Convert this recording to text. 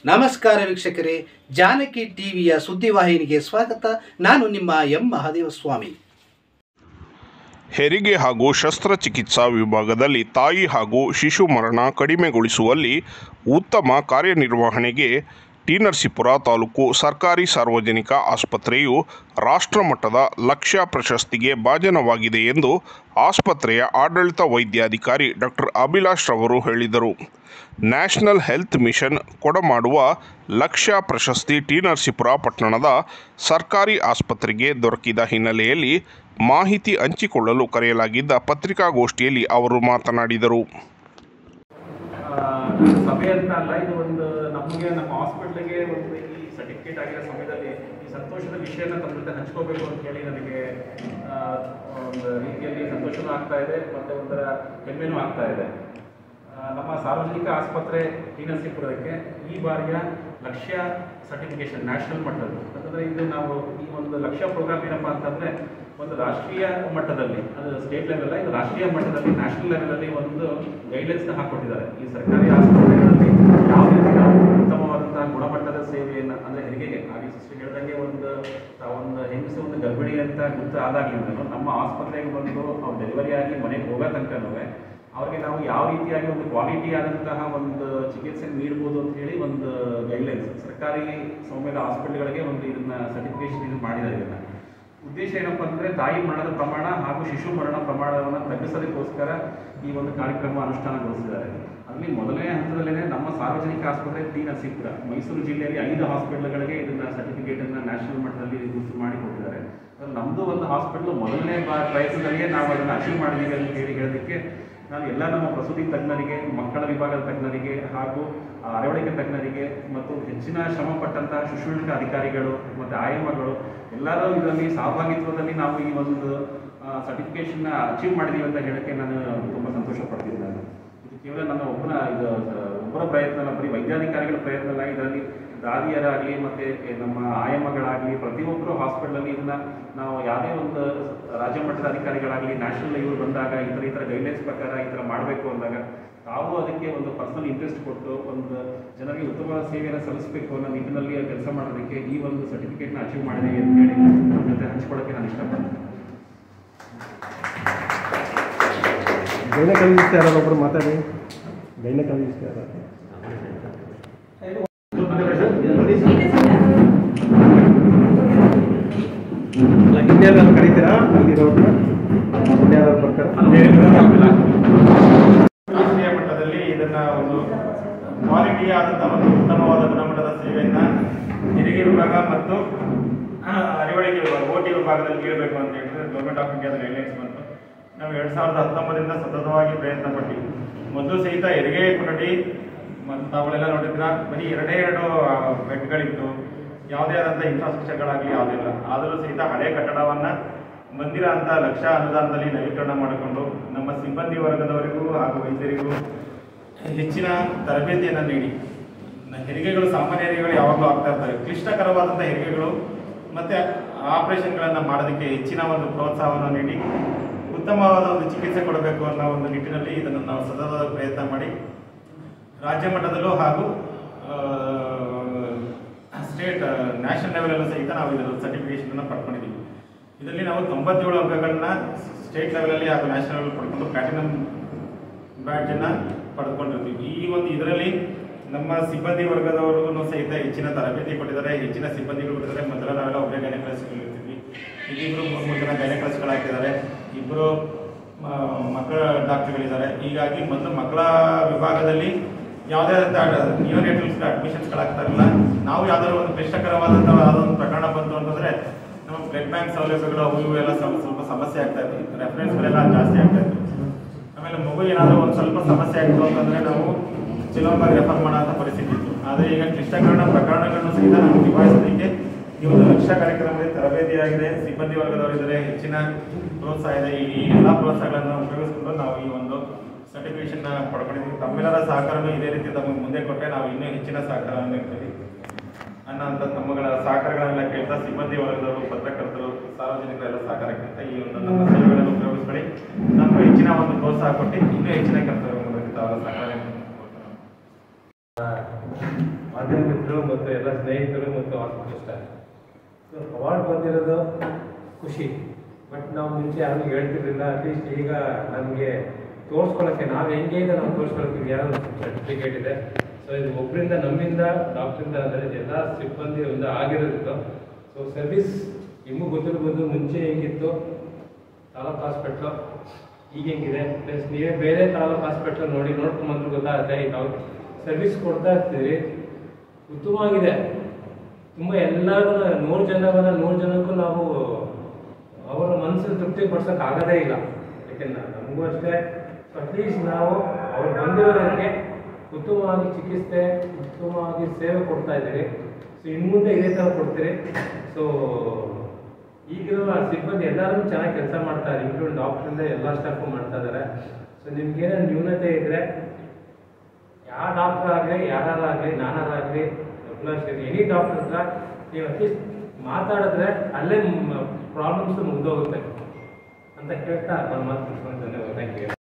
ನಮಸ್ಕಾರ ವೀಕ್ಷಕರೇ ಜಾನಕಿ ಟಿವಿಯ ಸುದ್ದಿವಾಹಿನಿಗೆ ಸ್ವಾಗತ ನಾನು ನಿಮ್ಮ ಎಂ ಮಹಾದೇವಸ್ವಾಮಿ ಹೆರಿಗೆ ಹಾಗೂ ಶಸ್ತ್ರಚಿಕಿತ್ಸಾ ವಿಭಾಗದಲ್ಲಿ ತಾಯಿ ಹಾಗೂ ಶಿಶು ಮರಣ ಕಡಿಮೆಗೊಳಿಸುವಲ್ಲಿ ಉತ್ತಮ ಕಾರ್ಯನಿರ್ವಹಣೆಗೆ ಟಿ ನರಸೀಪುರ ತಾಲೂಕು ಸರ್ಕಾರಿ ಸಾರ್ವಜನಿಕ ಆಸ್ಪತ್ರೆಯು ರಾಷ್ಟ್ರಮಟ್ಟದ ಲಕ್ಷ್ಯ ಪ್ರಶಸ್ತಿಗೆ ಭಾಜನವಾಗಿದೆ ಎಂದು ಆಸ್ಪತ್ರೆಯ ಆಡಳಿತ ವೈದ್ಯಾಧಿಕಾರಿ ಡಾಕ್ಟರ್ ಅಭಿಲಾಷ್ ರವರು ಹೇಳಿದರು ನ್ಯಾಷನಲ್ ಹೆಲ್ತ್ ಮಿಷನ್ ಕೊಡಮಾಡುವ ಲಕ್ಷ್ಯ ಪ್ರಶಸ್ತಿ ಟಿ ನರಸೀಪುರ ಪಟ್ಟಣದ ಸರ್ಕಾರಿ ಆಸ್ಪತ್ರೆಗೆ ದೊರಕಿದ ಹಿನ್ನೆಲೆಯಲ್ಲಿ ಮಾಹಿತಿ ಹಂಚಿಕೊಳ್ಳಲು ಕರೆಯಲಾಗಿದ್ದ ಪತ್ರಿಕಾಗೋಷ್ಠಿಯಲ್ಲಿ ಅವರು ಮಾತನಾಡಿದರು ಆ, ಸಭೆ ಅಂತ ಅಲ್ಲ ಇದು ಒಂದು ನಮಗೆ ನಮ್ಮ ಹಾಸ್ಪಿಟ್ಲಿಗೆ ಒಂದು ಈ ಸರ್ಟಿಫಿಕೇಟ್ ಆಗಿರೋ ಸಮಯದಲ್ಲಿ ಈ ಸಂತೋಷದ ವಿಷಯನ ತಮ್ಮ ಜೊತೆ ಹಂಚ್ಕೋಬೇಕು ಅಂತ ಹೇಳಿ ನನಗೆ ಆ, ಒಂದು ರೀತಿಯಲ್ಲಿ ಸಂತೋಷನೂ ಆಗ್ತಾ ಇದೆ ಮತ್ತು ಒಂಥರ ಹೆಮ್ಮೆನೂ ಆಗ್ತಾ ಇದೆ ಆ, ನಮ್ಮ ಸಾರ್ವಜನಿಕ ಆಸ್ಪತ್ರೆ ಟಿ ನರಸೀಪುರಕ್ಕೆ ಈ ಬಾರಿಯ ಲಕ್ಷ್ಯ ಸರ್ಟಿಫಿಕೇಶನ್ ನ್ಯಾಷನಲ್ ಮಟ್ಟದ್ದು ಅಂತಂದರೆ ಇದು ನಾವು ಈ ಒಂದು ಲಕ್ಷ್ಯ ಪ್ರೋಗ್ರಾಮ್ ಏನಪ್ಪ ಅಂತಂದರೆ ಒಂದು ರಾಷ್ಟ್ರೀಯ ಮಟ್ಟದಲ್ಲಿ ಅದು ಸ್ಟೇಟ್ ಲೆವೆಲ್ ಇದು ರಾಷ್ಟ್ರೀಯ ಮಟ್ಟದಲ್ಲಿ ನ್ಯಾಷನಲ್ ಲೆವೆಲಲ್ಲಿ ಒಂದು ಗೈಡ್ಲೈನ್ಸ್ನ ಹಾಕ್ಕೊಟ್ಟಿದ್ದಾರೆ ಈ ಸರ್ಕಾರಿ ಆಸ್ಪತ್ರೆಗಳಲ್ಲಿ ಯಾವ ರೀತಿ ನಾವು ಉತ್ತಮವಾದಂತಹ ಗುಣಮಟ್ಟದ ಸೇವೆಯನ್ನು ಅಂದರೆ ಹೆರಿಗೆಗೆ ಹಾಗೆ ಸಿಸ್ಟರ್ ಹೇಳ್ದಂಗೆ ಒಂದು ತ- ಒಂದು ಹೆಂಗಸು ಒಂದು ಗರ್ಭಿಣಿ ಅಂತ ಗೊತ್ತು ಆದಾಗ್ಲಿಂದಲೂ ನಮ್ಮ ಆಸ್ಪತ್ರೆಗೆ ಬಂದು ಅವ್ರು ಡೆಲಿವರಿ ಆಗಿ ಮನೆಗೆ ಹೋಗೋ ತನಕನೂ ಅವ್ರಿಗೆ ನಾವು ಯಾವ ರೀತಿಯಾಗಿ ಒಂದು ಕ್ವಾಲಿಟಿ ಆದಂತಹ ಒಂದು ಚಿಕಿತ್ಸೆ ನೀಡ್ಬೋದು ಅಂತ ಹೇಳಿ ಒಂದು ಗೈಡ್ಲೈನ್ಸ್ ಸರ್ಕಾರಿ ಸೌಮ್ಯದ ಹಾಸ್ಪಿಟಲ್ಗಳಿಗೆ ಒಂದು ಇದನ್ನ ಸರ್ಟಿಫಿಕೇಶನ್ ಇದು ಮಾಡಿದ್ದಾರೆ ಇದನ್ನ ಉದ್ದೇಶ ಏನಪ್ಪ ಅಂದರೆ ತಾಯಿ ಮರಣದ ಪ್ರಮಾಣ ಹಾಗೂ ಶಿಶು ಮರಣ ಪ್ರಮಾಣವನ್ನು ತಗ್ಗಿಸೋದಕ್ಕೋಸ್ಕರ ಈ ಒಂದು ಕಾರ್ಯಕ್ರಮ ಅನುಷ್ಠಾನಗೊಳಿಸಿದ್ದಾರೆ ಅಲ್ಲಿ ಮೊದಲನೇ ಹಂತದಲ್ಲೇ ನಮ್ಮ ಸಾರ್ವಜನಿಕ ಆಸ್ಪತ್ರೆ ಟಿ ನರಸೀಪುರ ಮೈಸೂರು ಜಿಲ್ಲೆಯಲ್ಲಿ ಐದು ಹಾಸ್ಪಿಟಲ್ಗಳಿಗೆ ಇದನ್ನ ಸರ್ಟಿಫಿಕೇಟನ್ನು ನ್ಯಾಷನಲ್ ಮಟ್ಟದಲ್ಲಿ ಗುರುತು ಮಾಡಿ ಕೊಟ್ಟಿದ್ದಾರೆ ಅದ್ರಲ್ಲಿ ನಮ್ಮದು ಒಂದು ಹಾಸ್ಪಿಟಲ್ ಮೊದಲನೇ ಬಾ ಪ್ರಯತ್ನದಲ್ಲಿಯೇ ನಾವು ಅದನ್ನು ಅಚೀವ್ ಮಾಡಿದ್ದೀವಿ ಅಂತ ಹೇಳಿ ಹೇಳೋದಕ್ಕೆ ನಾವು ಎಲ್ಲ ನಮ್ಮ ಪ್ರಸೂತಿ ತಜ್ಞರಿಗೆ ಮಕ್ಕಳ ವಿಭಾಗದ ತಜ್ಞರಿಗೆ ಹಾಗೂ ಆ, ಅರವಳಿಕೆ ತಜ್ಞರಿಗೆ ಮತ್ತು ಹೆಚ್ಚಿನ ಶ್ರಮ ಪಟ್ಟಂತಹ ಶುಶ್ರೂಷಕ ಅಧಿಕಾರಿಗಳು ಮತ್ತು ಆಯಮ್ಮಗಳು ಎಲ್ಲರೂ ಇದರಲ್ಲಿ ಸಹಭಾಗಿತ್ವದಲ್ಲಿ ನಾವು ಈ ಒಂದು ಸರ್ಟಿಫಿಕೇಶನ್ನ ಅಚೀವ್ ಮಾಡಿದ್ದೀವಿ ಅಂತ ಹೇಳಕ್ಕೆ ನಾನು ತುಂಬ ಸಂತೋಷ ಪಡ್ತೀನಿ ನಾನು ಇದು ಕೇವಲ ನನ್ನ ಒಬ್ಬನ ಇದು ಆ, ಒಬ್ಬರ ಪ್ರಯತ್ನ ಅಲ್ಲ ಬರೀ ವೈದ್ಯಾಧಿಕಾರಿಗಳ ಪ್ರಯತ್ನ ಅಲ್ಲ ಇದರಲ್ಲಿ ದಾದಿಯರಾಗಲಿ ಮತ್ತು ನಮ್ಮ ಆಯಮ್ಮಗಳಾಗಲಿ ಪ್ರತಿಯೊಬ್ಬರು ಹಾಸ್ಪಿಟಲಲ್ಲಿ ಇದನ್ನ ನಾವು ಯಾವುದೇ ಒಂದು ರಾಜ್ಯ ಮಟ್ಟದ ಅಧಿಕಾರಿಗಳಾಗಲಿ ನ್ಯಾಷನಲ್ ಇವರು ಬಂದಾಗ ಈ ಥರ ಈ ಥರ ಗೈಡ್ಲೈನ್ಸ್ ಪ್ರಕಾರ ಈ ಥರ ಮಾಡಬೇಕು ಅಂದಾಗ ತಾವು ಅದಕ್ಕೆ ಒಂದು ಪರ್ಸನಲ್ ಇಂಟ್ರೆಸ್ಟ್ ಕೊಟ್ಟು ಒಂದು ಜನರಿಗೆ ಉತ್ತಮವಾದ ಸೇವೆಯನ್ನು ಸಲ್ಲಿಸಬೇಕು ಅನ್ನೋ ನಿಟ್ಟಿನಲ್ಲಿ ಕೆಲಸ ಮಾಡೋದಕ್ಕೆ ಈ ಒಂದು ಸರ್ಟಿಫಿಕೇಟ್ನ ಅಚೀವ್ ಮಾಡಿದ್ದೀವಿ ಅಂತ ಹೇಳಿ ನಮ್ಮ ಜೊತೆ ಹಂಚ್ಕೊಳ್ಳೋಕ್ಕೆ ನಾನು ಇಷ್ಟಪಡ್ತೀನಿ ಗೈನಕಾಲಜಿಸ್ಟ್ ಯಾರು ಒಬ್ರು ಮಾತಾಡಿ ಗೈನಕಾಲಜಿಸ್ಟ್ ಯಾರು ಅಲ್ಲ ಇನ್ಯಾರು ಕರೀತೀರಾ ಅಲ್ಲಿರೋರ್ನ ಇನ್ಯಾರು ಬರ್ತಾರಾ ರಾಷ್ಟ್ರೀಯ ಮಟ್ಟದಲ್ಲಿ ಇದನ್ನ ಒಂದು ಕ್ವಾಲಿಟಿ ಆದಂತಹ ಒಂದು ಉತ್ತಮವಾದ ಗುಣಮಟ್ಟದ ಸೇವೆಯನ್ನ ಹೆರಿಗೆ ವಿಭಾಗ ಮತ್ತು ಆ, ಅರಿವಳಿಕೆ ವಿಭಾಗ ಓಟಿ ವಿಭಾಗದಲ್ಲಿ ನೀಡಬೇಕು ಅಂತ ಹೇಳಿದ್ರೆ ಗೌರ್ಮೆಂಟ್ ಆಫ್ ಇಂಡಿಯಾದ ಗೈಡ್ಲೈನ್ಸ್ ಬಂತು ನಾವು ಎರಡ್ ಸಾವಿರದ ಹತ್ತೊಂಬತ್ತರಿಂದ ಸತತವಾಗಿ ಪ್ರಯತ್ನ ಪಟ್ಟಿವಿ ಮೊದಲು ಸಹಿತ ಹೆರಿಗೆ ಕೊಠಡಿ ಮತ್ತು ತಾವುಗಳೆಲ್ಲ ನೋಡಿದ್ರ ಬರೀ ಎರಡೇ ಎರಡು ಆ, ಬೆಡ್ಗಳಿತ್ತು ಯಾವುದೇ ಆದಂಥ ಇನ್ಫ್ರಾಸ್ಟ್ರಕ್ಚರ್ಗಳಾಗಲಿ ಯಾವುದಿಲ್ಲ ಆದರೂ ಸಹಿತ ಹಳೆ ಕಟ್ಟಡವನ್ನ ಮಂದಿರ ಅಂತ ಲಕ್ಷ ಅನುದಾನದಲ್ಲಿ ನವೀಕರಣ ಮಾಡಿಕೊಂಡು ನಮ್ಮ ಸಿಬ್ಬಂದಿ ವರ್ಗದವರಿಗೂ ಹಾಗೂ ವೈದ್ಯರಿಗೂ ಹೆಚ್ಚಿನ ತರಬೇತಿಯನ್ನು ನೀಡಿ ನ- ಹೆರಿಗೆಗಳು ಸಾಮಾನ್ಯ ಹೆರಿಗೆಗಳು ಯಾವಾಗಲೂ ಆಗ್ತಾ ಇರ್ತವೆ ಕ್ಲಿಷ್ಟಕರವಾದಂಥ ಹೆರಿಗೆಗಳು ಮತ್ತು ಆಪರೇಷನ್ಗಳನ್ನು ಮಾಡೋದಕ್ಕೆ ಹೆಚ್ಚಿನ ಒಂದು ಪ್ರೋತ್ಸಾಹವನ್ನು ನೀಡಿ ಉತ್ತಮವಾದ ಒಂದು ಚಿಕಿತ್ಸೆ ಕೊಡಬೇಕು ಅನ್ನೋ ಒಂದು ನಿಟ್ಟಿನಲ್ಲಿ ಇದನ್ನು ನಾವು ಸತತ ಪ್ರಯತ್ನ ಮಾಡಿ ರಾಜ್ಯ ಮಟ್ಟದಲ್ಲೂ ಹಾಗೂ ಸ್ಟೇಟ್ ನ್ಯಾಷನಲ್ ಲೆವೆಲಲ್ಲೂ ಸಹಿತ ನಾವು ಇದರ ಸರ್ಟಿಫಿಕೇಶನ್ ಪಡ್ಕೊಂಡಿದ್ದೀವಿ ಇದರಲ್ಲಿ ನಾವು ತೊಂಬತ್ತೇಳು ಅಂಕಗಳನ್ನ ಸ್ಟೇಟ್ ಲೆವೆಲಲ್ಲಿ ಹಾಗೂ ನ್ಯಾಷನಲ್ ಲೆವೆಲ್ ಪಡ್ಕೊಂಡು ಪ್ಲಾಟಿನಮ್ ಬ್ಯಾಡ್ಜನ್ನು ಪಡೆದುಕೊಂಡಿರ್ತೀವಿ ಈ ಒಂದು ಇದರಲ್ಲಿ ನಮ್ಮ ಸಿಬ್ಬಂದಿ ವರ್ಗದವರಿಗೂ ಸಹಿತ ಹೆಚ್ಚಿನ ತರಬೇತಿ ಕೊಟ್ಟಿದ್ದಾರೆ ಹೆಚ್ಚಿನ ಸಿಬ್ಬಂದಿಗಳು ಕೊಟ್ಟಿದ್ದಾರೆ ಮೊದಲ ನಾವೆಲ್ಲ ಒಬ್ಬರೇ ಗೈನಕಾಲಜಿಸ್ಟ್ಗಳಿರ್ತೀವಿ ಇಲ್ಲಿ ಇಬ್ಬರು ಮೂರು ಮೂರು ಜನ ಗೈನಕಾಲಜಿಸ್ಟ್ಗಳಾಗ್ತಿದ್ದಾರೆ ಇಬ್ಬರು ಮಕ್ಕಳ ಡಾಕ್ಟರ್ಗಳಿದ್ದಾರೆ ಹೀಗಾಗಿ ಮೊದಲು ಮಕ್ಕಳ ವಿಭಾಗದಲ್ಲಿ ಯಾವುದೇ ನ್ಯೂನೇಟಲ್ಸ್ ಅಡ್ಮಿಷನ್ಸ್ಗಳಾಗ್ತಾ ಇರಲಿಲ್ಲ ನಾವು ಯಾವ್ದಾದ್ರು ಒಂದು ಕ್ಲಿಷ್ಟಕರವಾದಂಥ ಯಾವುದೊಂದು ಪ್ರಕರಣ ಬಂತು ಅಂತಂದ್ರೆ ನಮ್ಮ ಬ್ಲಡ್ ಬ್ಯಾಂಕ್ ಸೌಲಭ್ಯಗಳು ಅವು ಇವು ಎಲ್ಲ ಸ್ವಲ್ಪ ಸ್ವಲ್ಪ ಸಮಸ್ಯೆ ಆಗ್ತಾ ಇತ್ತು ರೆಫರೆನ್ಸ್ಗಳೆಲ್ಲ ಜಾಸ್ತಿ ಆಗ್ತಾ ಇತ್ತು ಆಮೇಲೆ ಮಗು ಏನಾದರೂ ಒಂದು ಸ್ವಲ್ಪ ಸಮಸ್ಯೆ ಆಯಿತು ಅಂತಂದ್ರೆ ನಾವು ಚಿಲಂಬಾಗಿ ರೆಫರ್ ಮಾಡೋಂಥ ಪರಿಸ್ಥಿತಿ ಇತ್ತು ಆದರೆ ಈಗ ಕ್ಲಿಷ್ಟಕರಣ ಪ್ರಕರಣಗಳನ್ನು ಸಹಿತ ನಾವು ನಿಭಾಯಿಸೋದಕ್ಕೆ ಈ ಒಂದು ಲಕ್ಷ್ಯ ಕಾರ್ಯಕ್ರಮದಲ್ಲಿ ತರಬೇತಿಯಾಗಿದೆ ಸಿಬ್ಬಂದಿ ವರ್ಗದವರಿದ್ದಾರೆ ಹೆಚ್ಚಿನ ಪ್ರೋತ್ಸಾಹ ಇದೆ ಈ ಎಲ್ಲ ಪ್ರೋತ್ಸಾಹಗಳನ್ನು ಉಪಯೋಗಿಸಿಕೊಂಡು ನಾವು ಈ ಒಂದು ಸರ್ಟಿಫಿಕೇಶನ್ ಪಡ್ಕೊಂಡಿದ್ದೀವಿ ತಮ್ಮೆಲ್ಲರ ಸಹಕಾರನೂ ಇದೇ ರೀತಿ ತಮಗೆ ಮುಂದೆ ಕೊಟ್ಟರೆ ನಾವು ಇನ್ನೂ ಹೆಚ್ಚಿನ ಸಹಕಾರವನ್ನು ನೀಡ್ತೀವಿ ಅನ್ನೋಂಥ ತಮ್ಮಗಳ ಸಹಕಾರಗಳನ್ನೆಲ್ಲ ಕೇಳ್ತಾ ಸಿಬ್ಬಂದಿ ವರ್ಗದವರು ಪತ್ರಕರ್ತರು ಸಾರ್ವಜನಿಕರೆಲ್ಲ ಸಹಕಾರ ಕೇಳ್ತಾ ಈ ಒಂದು ನಮ್ಮ ಸೇವೆಗಳನ್ನು ಉಪಯೋಗಿಸ್ಕೊಳ್ಳಿ ನಮಗೆ ಹೆಚ್ಚಿನ ಒಂದು ಪ್ರೋತ್ಸಾಹ ಕೊಟ್ಟು ಇನ್ನೂ ಹೆಚ್ಚಿನ ಕೆಲಸ ತಾವೆಲ್ಲ ಸಹಕಾರ ಮಾಧ್ಯಮಿಕ ಬಂಧುಗಳು ಮತ್ತು ಎಲ್ಲ ಸ್ನೇಹಿತರು ಮತ್ತು ಹಾಸ್ಪಿಟಲ್ ಸ್ಟಾಫ್ ಸೊ ಅವಾರ್ಡ್ ಬಂದಿರೋದು ಖುಷಿ ಬಟ್ ನಾವು ಮುಂಚೆ ಯಾರಿಗೂ ಹೇಳ್ತಿರ್ಲಿಲ್ಲ ಅಟ್ಲೀಸ್ಟ್ ಈಗ ನಮಗೆ ತೋರಿಸ್ಕೊಳ್ಳೋಕ್ಕೆ ನಾವು ಹೆಂಗೆ ಇದೆ ನಾವು ತೋರಿಸ್ಕೊಳ್ಳೋಕ್ಕೆ ಯಾರು ಸರ್ಟಿಫಿಕೇಟ್ ಇದೆ ಸೊ ಇದು ಒಬ್ಬರಿಂದ ನಮ್ಮಿಂದ ಡಾಕ್ಟ್ರಿಂದ ಅಂದರೆ ಎಲ್ಲ ಸಿಬ್ಬಂದಿ ಒಂದು ಆಗಿರೋದಿತ್ತು ಸೊ ಸರ್ವಿಸ್ ನಿಮಗೂ ಗೊತ್ತಿರ್ಬೋದು ಮುಂಚೆ ಹೆಂಗಿತ್ತು ತಾಲೂಕು ಹಾಸ್ಪಿಟ್ಲು ಈಗ ಹೆಂಗಿದೆ ಪ್ಲಸ್ ನೀವೇ ಬೇರೆ ತಾಲೂಕು ಹಾಸ್ಪಿಟ್ಲ್ ನೋಡಿ ನೋಡ್ಕೊಂಬಂದ್ರೆ ಗೊತ್ತಾಗುತ್ತೆ ಈಗ ಅವ್ರು ಸರ್ವಿಸ್ ಕೊಡ್ತಾ ಇರ್ತೀರಿ ಉತ್ತಮವಾಗಿದೆ ತುಂಬ ಎಲ್ಲರೂ ನೂರು ಜನ ಬಂದ ನೂರು ಜನಕ್ಕೂ ನಾವು ಅವರ ಮನಸ್ಸನ್ನು ತೃಪ್ತಿ ಪಡ್ಸೋಕೆ ಆಗೋದೇ ಇಲ್ಲ ಯಾಕೆಂದ್ರೆ ನಮಗೂ ಅಷ್ಟೇ ಅಟ್ಲೀಸ್ಟ್ ನಾವು ಅವ್ರು ಬಂದಿರೋದಕ್ಕೆ ಉತ್ತಮವಾಗಿ ಚಿಕಿತ್ಸೆ ಉತ್ತಮವಾಗಿ ಸೇವೆ ಕೊಡ್ತಾ ಇದ್ದೀರಿ ಸೊ ಇನ್ನು ಮುಂದೆ ಇದೇ ಥರ ಕೊಡ್ತೀರಿ ಸೊ ಈಗಿರುವ ಸಿಬ್ಬಂದಿ ಎಲ್ಲರೂ ಚೆನ್ನಾಗಿ ಕೆಲಸ ಮಾಡ್ತಾರೆ ಇನ್ಕ್ಲೂಡ್ ಡಾಕ್ಟ್ರಿಂದ ಎಲ್ಲ ಸ್ಟಾಫು ಮಾಡ್ತಾ ಇದ್ದಾರೆ ಸೊ ನಿಮ್ಗೇನೋ ನ್ಯೂನತೆ ಇದ್ದರೆ ಯಾವ ಡಾಕ್ಟರ್ ಆಗಲಿ ಯಾರಾಗಲಿ ನಾನಾರಾಗಲಿ ಅಭಿಲಾಷ್ ಎನಿ ಡಾಕ್ಟರ್ ಹತ್ರ ನೀವು ಅಟ್ಲೀಸ್ಟ್ ಮಾತಾಡಿದ್ರೆ ಅಲ್ಲೇ ಪ್ರಾಬ್ಲಮ್ಸ್ ಮುಗ್ದೋಗುತ್ತೆ ಅಂತ ಕೇಳ್ತಾ ನಾನು ಮಾತು ಧನ್ಯವಾದ ಥ್ಯಾಂಕ್ ಯು